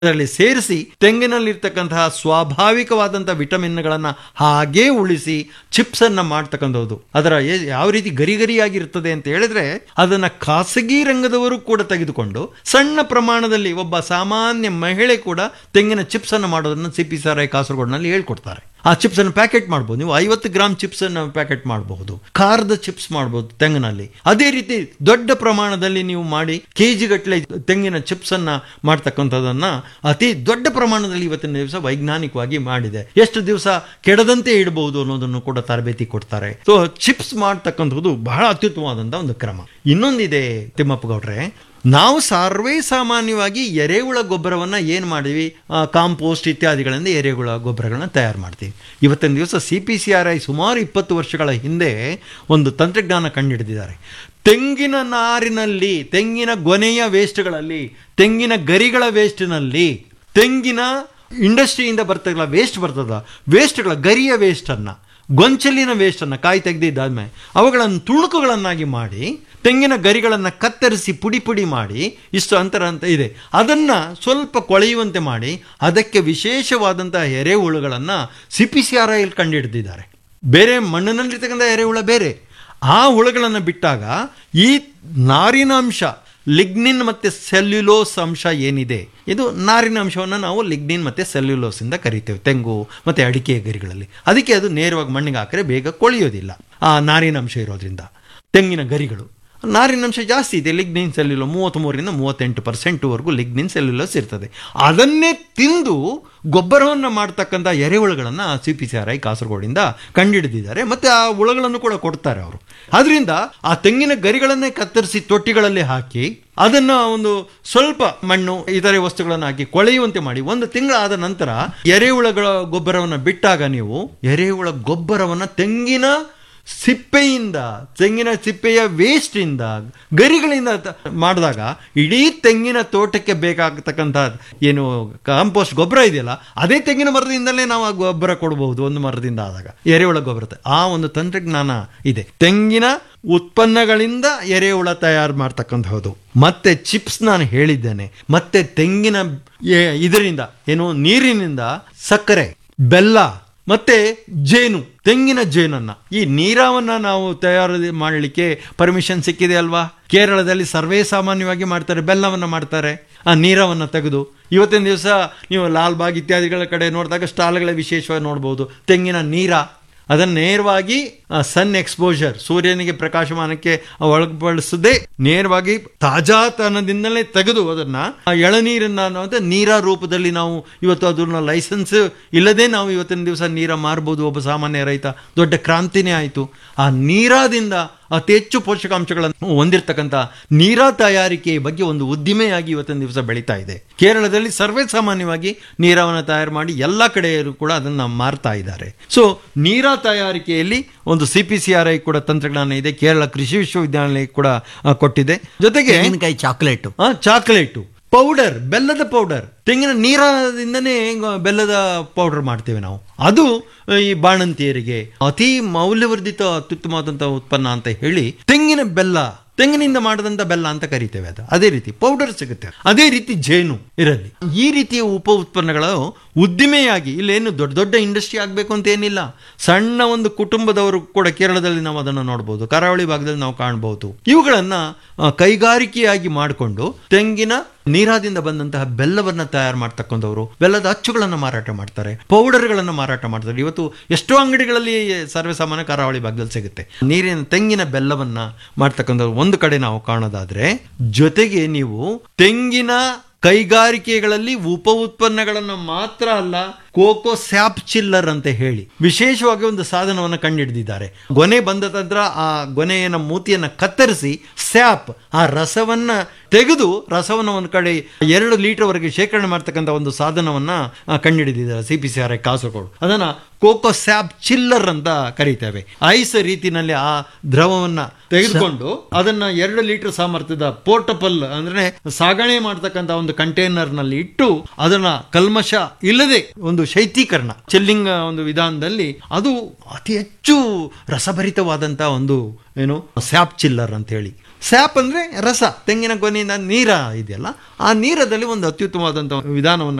ಅದರಲ್ಲಿ ಸೇರಿಸಿ ತೆಂಗಿನಲ್ಲಿರ್ತಕ್ಕಂತಹ ಸ್ವಾಭಾವಿಕವಾದಂತಹ ವಿಟಮಿನ್ಗಳನ್ನ ಹಾಗೇ ಉಳಿಸಿ ಚಿಪ್ಸ್ ಅನ್ನ ಮಾಡ್ತಕ್ಕಂಥದ್ದು ಅದರ ಎ- ಯಾವ ರೀತಿ ಗರಿ ಗರಿಯಾಗಿರ್ತದೆ ಅಂತ ಹೇಳಿದ್ರೆ ಅದನ್ನ ಖಾಸಗಿ ರಂಗದವರು ಕೂಡ ತೆಗೆದುಕೊಂಡು ಸಣ್ಣ ಪ್ರಮಾಣದಲ್ಲಿ ಒಬ್ಬ ಸಾಮಾನ್ಯ ಮಹಿಳೆ ಕೂಡ ತೆಂಗಿನ ಚಿಪ್ಸ್ ಅನ್ನು ಮಾಡೋದನ್ನ ಸಿ ಪಿ ಸಾರಾಯಿ ಕಾಸರಗೋಡಿನಲ್ಲಿ ಹೇಳ್ಕೊಡ್ತಾರೆ ಆ ಚಿಪ್ಸ್ ಅನ್ನು ಪ್ಯಾಕೆಟ್ ಮಾಡ್ಬೋದು ನೀವು ಐವತ್ತು ಗ್ರಾಮ್ ಚಿಪ್ಸ್ ಅನ್ನು ಪ್ಯಾಕೆಟ್ ಮಾಡಬಹುದು ಖಾರದ ಚಿಪ್ಸ್ ಮಾಡಬಹುದು ತೆಂಗಿನಲ್ಲಿ ಅದೇ ರೀತಿ ದೊಡ್ಡ ಪ್ರಮಾಣದಲ್ಲಿ ನೀವು ಮಾಡಿ ಕೆಜಿ ಗಟ್ಟಲೆ ತೆಂಗಿನ ಚಿಪ್ಸ್ ಅನ್ನ ಮಾಡ್ತಕ್ಕಂಥದ್ದನ್ನ ಅತಿ ದೊಡ್ಡ ಪ್ರಮಾಣದಲ್ಲಿ ಇವತ್ತಿನ ದಿವಸ ವೈಜ್ಞಾನಿಕವಾಗಿ ಮಾಡಿದೆ ಎಷ್ಟು ದಿವಸ ಕೆಡದಂತೆ ಇಡಬಹುದು ಅನ್ನೋದನ್ನು ಕೂಡ ತರಬೇತಿ ಕೊಡ್ತಾರೆ ಸೊ ಚಿಪ್ಸ್ ಮಾಡ್ತಕ್ಕಂಥದ್ದು ಬಹಳ ಅತ್ಯುತ್ತಮವಾದಂತಹ ಒಂದು ಕ್ರಮ ಇನ್ನೊಂದಿದೆ ತಿಮ್ಮಪ್ಪ ಗೌಡ್ರೆ ನಾವು ಸರ್ವೇ ಸಾಮಾನ್ಯವಾಗಿ ಎರೆಹುಳ ಗೊಬ್ಬರವನ್ನ ಏನು ಮಾಡಿವಿ ಆ, ಕಾಂಪೋಸ್ಟ್ ಇತ್ಯಾದಿಗಳಿಂದ ಎರೆಹುಳ ಗೊಬ್ಬರಗಳನ್ನ ತಯಾರು ಮಾಡ್ತೀವಿ ಇವತ್ತಿನ ದಿವಸ C P C R I ಸುಮಾರು ಇಪ್ಪತ್ತು ವರ್ಷಗಳ ಹಿಂದೆ ಒಂದು ತಂತ್ರಜ್ಞಾನ ಕಂಡುಹಿಡಿದಿದ್ದಾರೆ ತೆಂಗಿನ ನಾರಿನಲ್ಲಿ ತೆಂಗಿನ ಗೊನೆಯ ವೇಸ್ಟ್ಗಳಲ್ಲಿ ತೆಂಗಿನ ಗರಿಗಳ ವೇಸ್ಟ್ನಲ್ಲಿ ತೆಂಗಿನ ಇಂಡಸ್ಟ್ರಿಯಿಂದ ಬರ್ತದಲ್ಲ ವೇಸ್ಟ್ ಬರ್ತದ ವೇಸ್ಟ್ಗಳ ಗರಿಯ ವೇಸ್ಟನ್ನು ಗೊಂಚಲಿನ ವೇಸ್ಟನ್ನು ಕಾಯಿ ತೆಗೆದಿದ್ದಾದ್ಮೇಲೆ ಅವುಗಳನ್ನು ತುಣುಕುಗಳನ್ನಾಗಿ ಮಾಡಿ ತೆಂಗಿನ ಗರಿಗಳನ್ನು ಕತ್ತರಿಸಿ ಪುಡಿ ಪುಡಿ ಮಾಡಿ ಇಷ್ಟು ಅಂತರ ಅಂತ ಇದೆ ಅದನ್ನು ಸ್ವಲ್ಪ ಕೊಳೆಯುವಂತೆ ಮಾಡಿ ಅದಕ್ಕೆ ವಿಶೇಷವಾದಂತಹ ಎರೆಹುಳುಗಳನ್ನು ಸಿ ಪಿ ಸಿ ಆರ್ ಐಲ್ ಕಂಡುಹಿಡಿದಿದ್ದಾರೆ ಬೇರೆ ಮಣ್ಣಿನಲ್ಲಿರ್ತಕ್ಕಂಥ ಎರೆಹುಳ ಬೇರೆ ಆ ಹುಳುಗಳನ್ನು ಬಿಟ್ಟಾಗ ಈ ನಾರಿನಾಂಶ ಲಿಗ್ನಿನ್ ಮತ್ತು ಸೆಲ್ಯುಲೋಸ್ ಅಂಶ ಏನಿದೆ ಇದು ನಾರಿನ ಅಂಶವನ್ನು ನಾವು ಲಿಗ್ನಿನ್ ಮತ್ತು ಸೆಲ್ಯುಲೋಸ್ ಇಂದ ಕರಿತೇವೆ ತೆಂಗು ಮತ್ತು ಅಡಿಕೆ ಗರಿಗಳಲ್ಲಿ ಅದಕ್ಕೆ ಅದು ನೇರವಾಗಿ ಮಣ್ಣಿಗೆ ಹಾಕಿದ್ರೆ ಬೇಗ ಕೊಳೆಯೋದಿಲ್ಲ ಆ ನಾರಿನ ಅಂಶ ಇರೋದ್ರಿಂದ ತೆಂಗಿನ ಗರಿಗಳು ನಾರಿನಂಶ ಜಾಸ್ತಿ ಇದೆ ಲಿಗ್ನಿನ್ ಸೆಲ್ಯುಲೋ ಮೂವತ್ತ್ಮೂರರಿಂದ ಮೂವತ್ತೆಂಟು ಪರ್ಸೆಂಟ್ವರೆಗೂ ಲಿಗ್ನಿನ್ ಸೆಲ್ಯುಲೋಸ್ ಇರ್ತದೆ ಅದನ್ನೇ ತಿಂದು ಗೊಬ್ಬರವನ್ನು ಮಾಡ್ತಕ್ಕಂಥ ಎರೆಹುಳುಗಳನ್ನು C P C R I ಕಾಸರಗೋಡಿಂದ ಕಂಡುಹಿಡಿದಿದ್ದಾರೆ ಮತ್ತು ಆ ಹುಳುಗಳನ್ನು ಕೂಡ ಕೊಡ್ತಾರೆ ಅವರು ಅದರಿಂದ ಆ ತೆಂಗಿನ ಗರಿಗಳನ್ನೇ ಕತ್ತರಿಸಿ ತೊಟ್ಟಿಗಳಲ್ಲಿ ಹಾಕಿ ಅದನ್ನು ಒಂದು ಸ್ವಲ್ಪ ಮಣ್ಣು ಇತರೆ ವಸ್ತುಗಳನ್ನು ಹಾಕಿ ಕೊಳೆಯುವಂತೆ ಮಾಡಿ ಒಂದು ತಿಂಗಳಾದ ನಂತರ ಎರೆಹುಳಗಳ ಗೊಬ್ಬರವನ್ನು ಬಿಟ್ಟಾಗ ನೀವು ಎರೆಹುಳ ಗೊಬ್ಬರವನ್ನು ತೆಂಗಿನ ಸಿಪ್ಪೆಯಿಂದ ತೆಂಗಿನ ಸಿಪ್ಪೆಯ ವೇಸ್ಟಿಂದ ಗರಿಗಳಿಂದ ತ- ಮಾಡಿದಾಗ ಇಡೀ ತೆಂಗಿನ ತೋಟಕ್ಕೆ ಬೇಕಾಗತಕ್ಕಂಥ ಏನು ಕಾಂಪೋಸ್ಟ್ ಗೊಬ್ಬರ ಇದೆಯಲ್ಲ ಅದೇ ತೆಂಗಿನ ಮರದಿಂದಲೇ ನಾವು ಆ ಗೊಬ್ಬರ ಕೊಡಬಹುದು ಒಂದು ಮರದಿಂದ ಆದಾಗ ಎರೆಹುಳ ಗೊಬ್ಬರ ಆ ಒಂದು ತಂತ್ರಜ್ಞಾನ ಇದೆ ತೆಂಗಿನ ಉತ್ಪನ್ನಗಳಿಂದ ಎರೆಹುಳ ತಯಾರು ಮಾಡ್ತಕ್ಕಂಥದ್ದು ಮತ್ತೆ ಚಿಪ್ಸ್ ನಾನು ಹೇಳಿದ್ದೇನೆ ಮತ್ತೆ ತೆಂಗಿನ ಎ- ಇದರಿಂದ ಏನು ನೀರಿನಿಂದ ಸಕ್ಕರೆ ಬೆಲ್ಲ ಮತ್ತೆ ಜೇನು ತೆಂಗಿನ ಜೇನನ್ನ ಈ ನೀರಾವನ್ನ ನಾವು ತಯಾರು ಮಾಡಲಿಕ್ಕೆ ಪರ್ಮಿಷನ್ ಸಿಕ್ಕಿದೆ ಅಲ್ವಾ ಕೇರಳದಲ್ಲಿ ಸರ್ವೇ ಸಾಮಾನ್ಯವಾಗಿ ಮಾಡ್ತಾರೆ ಬೆಲ್ಲವನ್ನ ಮಾಡ್ತಾರೆ ಆ ನೀರವನ್ನ ತೆಗೆದು ಇವತ್ತಿನ ದಿವಸ ನೀವು ಲಾಲ್ಬಾಗ್ ಇತ್ಯಾದಿಗಳ ಕಡೆ ನೋಡಿದಾಗ ಸ್ಟಾಲ್ಗಳ ವಿಶೇಷವಾಗಿ ನೋಡ್ಬೋದು ತೆಂಗಿನ ನೀರ ಅದನ್ನು ನೇರವಾಗಿ ಸನ್ ಎಕ್ಸ್ಪೋಜರ್ ಸೂರ್ಯನಿಗೆ ಪ್ರಕಾಶಮಾನಕ್ಕೆ ಒಳಪಡಿಸದೆ ನೇರವಾಗಿ ತಾಜಾತನದಿಂದಲೇ ತೆಗೆದು ಅದನ್ನ ಆ ಎಳನೀರನ್ನ ಅನ್ನೋದು ನೀರ ರೂಪದಲ್ಲಿ ನಾವು ಇವತ್ತು ಅದನ್ನ ಲೈಸೆನ್ಸ್ ಇಲ್ಲದೆ ನಾವು ಇವತ್ತಿನ ದಿವಸ ನೀರ ಮಾರ್ಬೋದು ಒಬ್ಬ ಸಾಮಾನ್ಯ ರೈತ ದೊಡ್ಡ ಕ್ರಾಂತಿನೇ ಆಯಿತು ಆ ನೀರಾದಿಂದ ಅತಿ ಹೆಚ್ಚು ಪೋಷಕಾಂಶಗಳನ್ನು ಹೊಂದಿರತಕ್ಕಂಥ ನೀರಾ ತಯಾರಿಕೆ ಬಗ್ಗೆ ಒಂದು ಉದ್ದಿಮೆಯಾಗಿ ಇವತ್ತಿನ ದಿವಸ ಬೆಳೀತಾ ಇದೆ ಕೇರಳದಲ್ಲಿ ಸರ್ವೇ ಸಾಮಾನ್ಯವಾಗಿ ನೀರವನ್ನು ತಯಾರು ಮಾಡಿ ಎಲ್ಲ ಕಡೆಯಲ್ಲೂ ಕೂಡ ಅದನ್ನು ಮಾರ್ತಾ ಇದ್ದಾರೆ ಸೊ ನೀರಾ ತಯಾರಿಕೆಯಲ್ಲಿ ಒಂದು C P C R I ಕೂಡ ತಂತ್ರಜ್ಞಾನ ಇದೆ ಕೇರಳ ಕೃಷಿ ವಿಶ್ವವಿದ್ಯಾನಿಲಯ ಕೂಡ ಆ, ಕೊಟ್ಟಿದೆ ಜೊತೆಗೆ ತೆಂಗಿನಕಾಯಿ ಚಾಕ್ಲೇಟ್ ಆ, ಚಾಕ್ಲೇಟು ಪೌಡರ್ ಬೆಲ್ಲದ ಪೌಡರ್ ತೆಂಗಿನ ನೀರದಿಂದನೇ ಬೆಲ್ಲದ ಪೌಡರ್ ಮಾಡ್ತೇವೆ ನಾವು ಅದು ಆ, ಈ ಬಾಣಂತಿಯರಿಗೆ ಅತಿ ಮೌಲ್ಯವರ್ಧಿತ ಅತ್ಯುತ್ತಮವಾದಂತಹ ಉತ್ಪನ್ನ ಅಂತ ಹೇಳಿ ತೆಂಗಿನ ಬೆಲ್ಲ ತೆಂಗಿನಿಂದ ಮಾಡಿದಂತ ಬೆಲ್ಲ ಅಂತ ಕರಿತೇವೆ ಅದು ಅದೇ ರೀತಿ ಪೌಡರ್ ಸಿಗುತ್ತೆ ಅದೇ ರೀತಿ ಜೇನು ಇರಲಿ ಈ ರೀತಿಯ ಉಪ ಉತ್ಪನ್ನಗಳು ಉದ್ದಿಮೆಯಾಗಿ ಇಲ್ಲೇನು ದೊಡ್ಡ ದೊಡ್ಡ ಇಂಡಸ್ಟ್ರಿ ಆಗಬೇಕು ಅಂತ ಏನಿಲ್ಲ ಸಣ್ಣ ಒಂದು ಕುಟುಂಬದವರು ಕೂಡ ಕೇರಳದಲ್ಲಿ ನಾವು ಅದನ್ನು ನೋಡ್ಬೋದು ಕರಾವಳಿ ಭಾಗದಲ್ಲಿ ನಾವು ಕಾಣಬಹುದು ಇವುಗಳನ್ನ ಆ, ಕೈಗಾರಿಕೆಯಾಗಿ ಮಾಡಿಕೊಂಡು ತೆಂಗಿನ ನೀರಾದಿಂದ ಬಂದಂತಹ ಬೆಲ್ಲವನ್ನ ತಯಾರು ಮಾಡ್ತಕ್ಕಂಥವ್ರು ಬೆಲ್ಲದ ಅಚ್ಚುಗಳನ್ನು ಮಾರಾಟ ಮಾಡ್ತಾರೆ ಪೌಡರ್ಗಳನ್ನು ಮಾರಾಟ ಮಾಡ್ತಾರೆ ಇವತ್ತು ಎಷ್ಟೋ ಅಂಗಡಿಗಳಲ್ಲಿ ಸರ್ವೇ ಸಾಮಾನ್ಯ ಕರಾವಳಿ ಭಾಗದಲ್ಲಿ ಸಿಗುತ್ತೆ ನೀರಿನ ತೆಂಗಿನ ಬೆಲ್ಲವನ್ನ ಮಾಡ್ತಕ್ಕಂಥವ್ರು ಒಂದು ಕಡೆ ನಾವು ಕಾಣೋದಾದ್ರೆ ಜೊತೆಗೆ ನೀವು ತೆಂಗಿನ ಕೈಗಾರಿಕೆಗಳಲ್ಲಿ ಉಪ ಉತ್ಪನ್ನಗಳನ್ನು ಮಾತ್ರ ಅಲ್ಲ ಕೋಕೋ ಸ್ಯಾಪ್ ಚಿಲ್ಲರ್ ಅಂತ ಹೇಳಿ ವಿಶೇಷವಾಗಿ ಒಂದು ಸಾಧನವನ್ನು ಕಂಡುಹಿಡಿದಿದ್ದಾರೆ ಗೊನೆ ಬಂದ ನಂತರ ಆ ಗೊನೆಯನ್ನ ಮೂತಿಯನ್ನ ಕತ್ತರಿಸಿ ಸ್ಯಾಪ್ ಆ ರಸವನ್ನ ತೆಗೆದು ರಸವನ್ನು ಒಂದು ಕಡೆ ಎರಡು ಲೀಟರ್ ವರೆಗೆ ಶೇಖರಣೆ ಮಾಡ್ತಕ್ಕಂಥ ಒಂದು ಸಾಧನವನ್ನ ಆ, ಕಂಡುಹಿಡಿದಿದ್ದಾರೆ C P C R I Kasaragod ಅದನ್ನ ಕೋಕೋ ಸ್ಯಾಪ್ ಚಿಲ್ಲರ್ ಅಂತ ಕರೀತೇವೆ ಐಸ್ ರೀತಿನಲ್ಲಿ ಆ ದ್ರವವನ್ನ ತೆಗೆದುಕೊಂಡು ಅದನ್ನ ಎರಡು ಲೀಟರ್ ಸಾಮರ್ಥ್ಯದ ಪೋರ್ಟಬಲ್ ಅಂದ್ರೆ ಸಾಗಣೆ ಮಾಡ್ತಕ್ಕಂಥ ಒಂದು ಕಂಟೈನರ್ ನಲ್ಲಿ ಇಟ್ಟು ಅದನ್ನ ಕಲ್ಮಶ ಇಲ್ಲದೆ ಒಂದು ಶೈತ್ಯೀಕರಣ ಚೆಲ್ಲಿಂಗ್ ಒಂದು ವಿಧಾನದಲ್ಲಿ ಅದು ಅತಿ ಹೆಚ್ಚು ರಸಭರಿತವಾದಂತಹ ಒಂದು ಏನು ಸ್ಯಾಪ್ ಚಿಲ್ಲರ್ ಅಂತ ಹೇಳಿ ಸ್ಯಾಪ್ ಅಂದರೆ ರಸ ತೆಂಗಿನ ಕೊನೆಯಿಂದ ನೀರ ಇದೆಯಲ್ಲ ಆ ನೀರದಲ್ಲಿ ಒಂದು ಅತ್ಯುತ್ತಮವಾದಂಥ ವಿಧಾನವನ್ನು